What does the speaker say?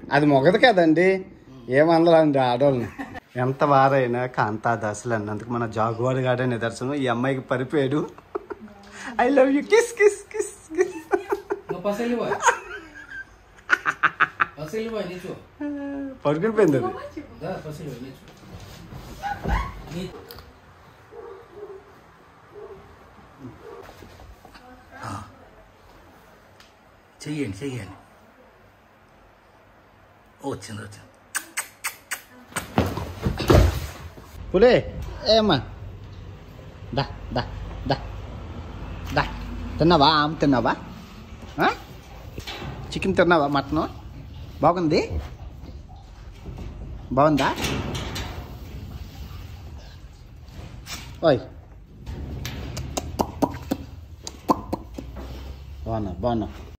అది మొగదు కదండి ఏమనలండి ఆడవాళ్ళని ఎంత వారైనా కాంతా దశలు అన్నందుకు మన జాగువాడు గాడే నిదర్శనం ఈ అమ్మాయికి పరిపోయాడు I love you kiss kiss kiss kiss Nggak pas liwa. Pas liwa ini cu. పడుకునిపోయింది అది Dah pas liwa ini cu. Ini. Ah. చెయ్యండి చెయ్యండి వచ్చింది వచ్చింది పులే ఏమ్మా దా దా దా దా తిన్నావా ఆమె తిన్నావా ఆ? చికెన్ తిన్నావా మటన్ బాగుంది బాగుందా ఓయ్ బాగున్నా బాగున్నా